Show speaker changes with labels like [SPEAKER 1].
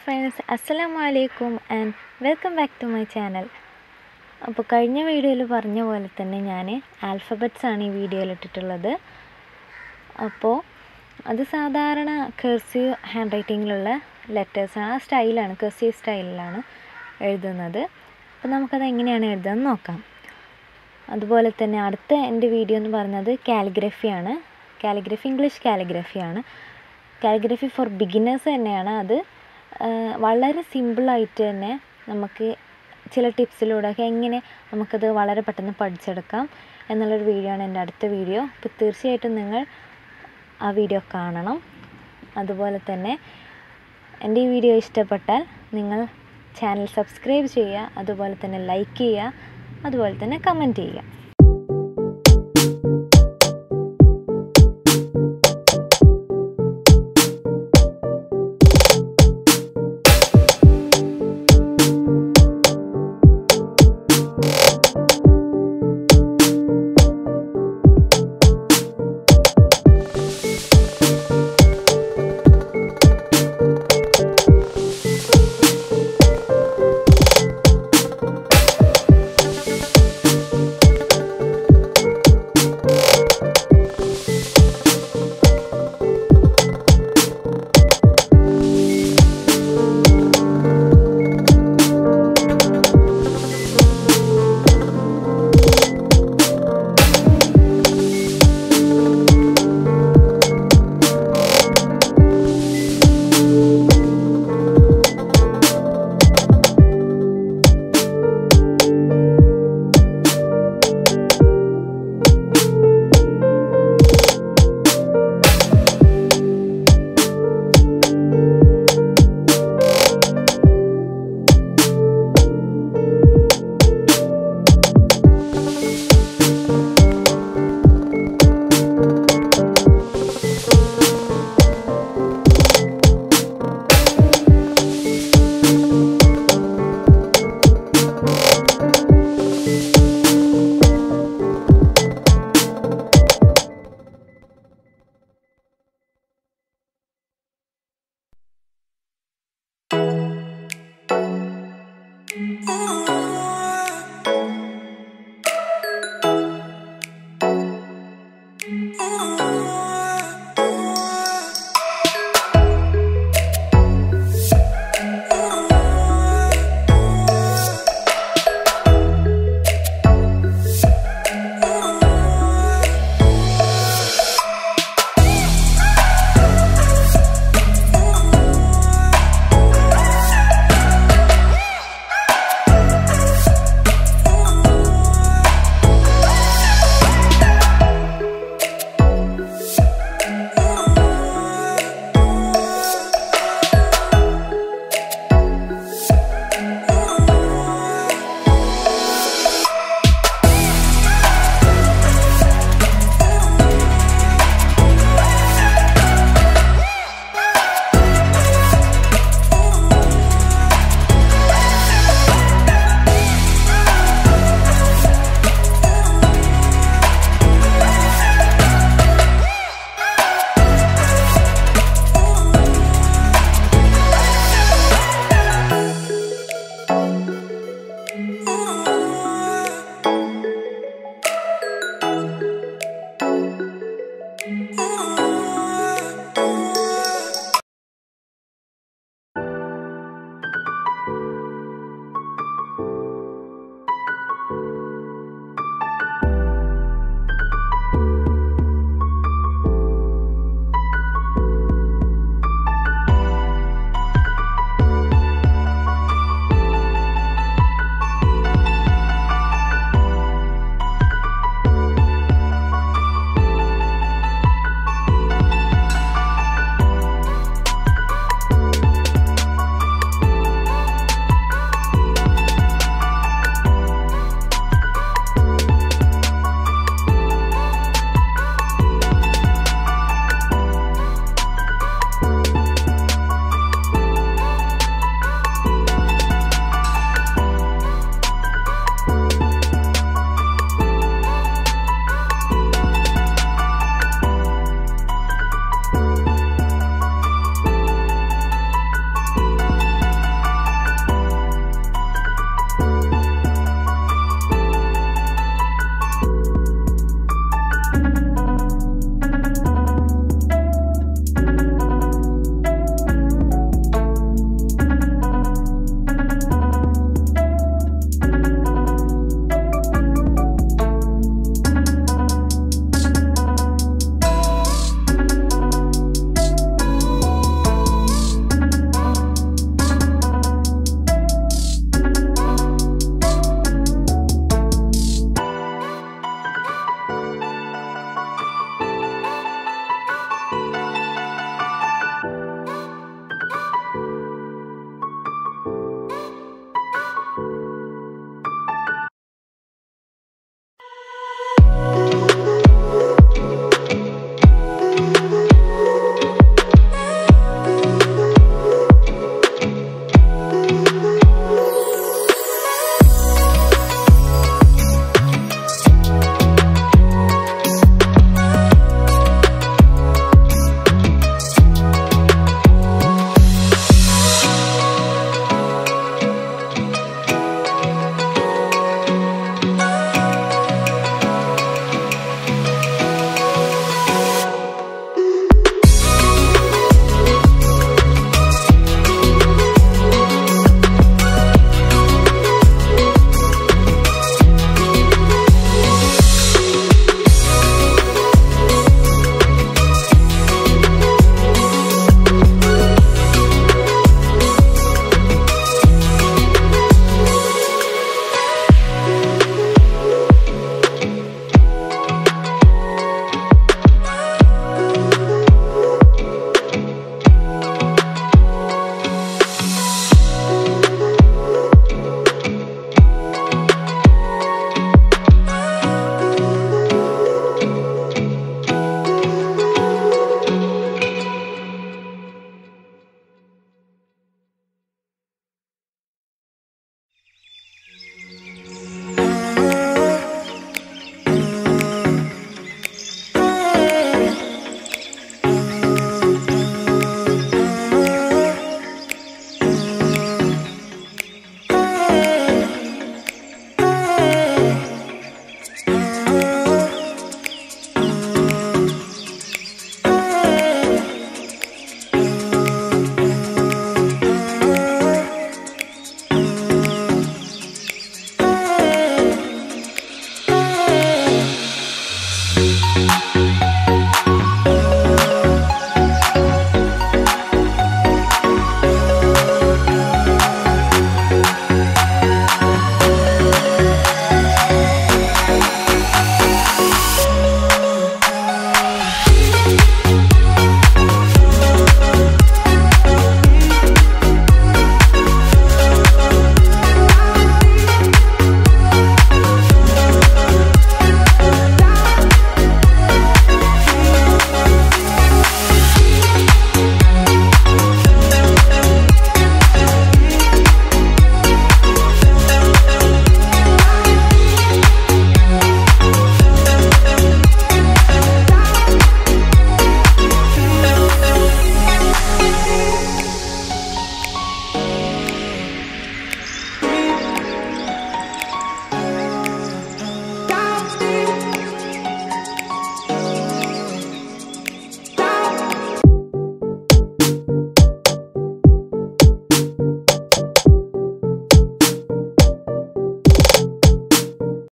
[SPEAKER 1] friends അസ്സലാമു അലൈക്കും and welcome back to my channel അപ്പോൾ കഴിഞ്ഞ വീഡിയോയിൽ പറഞ്ഞ പോലെ തന്നെ ഞാൻ ആൽഫബറ്റ്സ് ആണ് ഈ വീഡിയോയിൽ ഇട്ടിട്ടുള്ളത് അപ്പോൾ അത് സാധാരണ കെർസീവ് ഹാൻഡ് റൈറ്റിങ്ങിലുള്ള ലെറ്റേഴ്സാണ് ആ സ്റ്റൈലാണ് കെർസീവ് സ്റ്റൈലിലാണ് എഴുതുന്നത് അപ്പോൾ നമുക്കത് എങ്ങനെയാണ് എഴുതുന്നത് നോക്കാം അതുപോലെ തന്നെ അടുത്ത എൻ്റെ വീഡിയോ എന്ന് പറയുന്നത് കാലിഗ്രഫിയാണ് കാലിഗ്രഫി ഇംഗ്ലീഷ് കാലിഗ്രഫിയാണ് കാലിഗ്രഫി ഫോർ ബിഗിനേഴ്സ് തന്നെയാണ് അത് വളരെ സിമ്പിളായിട്ട് തന്നെ നമുക്ക് ചില ടിപ്സിലൂടെയൊക്കെ എങ്ങനെ നമുക്കത് വളരെ പെട്ടെന്ന് പഠിച്ചെടുക്കാം എന്നുള്ളൊരു വീഡിയോ ആണ് എൻ്റെ അടുത്ത വീഡിയോ അപ്പോൾ തീർച്ചയായിട്ടും നിങ്ങൾ ആ വീഡിയോ കാണണം അതുപോലെ തന്നെ എൻ്റെ ഈ വീഡിയോ ഇഷ്ടപ്പെട്ടാൽ നിങ്ങൾ ചാനൽ സബ്സ്ക്രൈബ് ചെയ്യുക അതുപോലെ തന്നെ ലൈക്ക് ചെയ്യുക അതുപോലെ തന്നെ കമൻറ്റ് ചെയ്യുക
[SPEAKER 2] Oh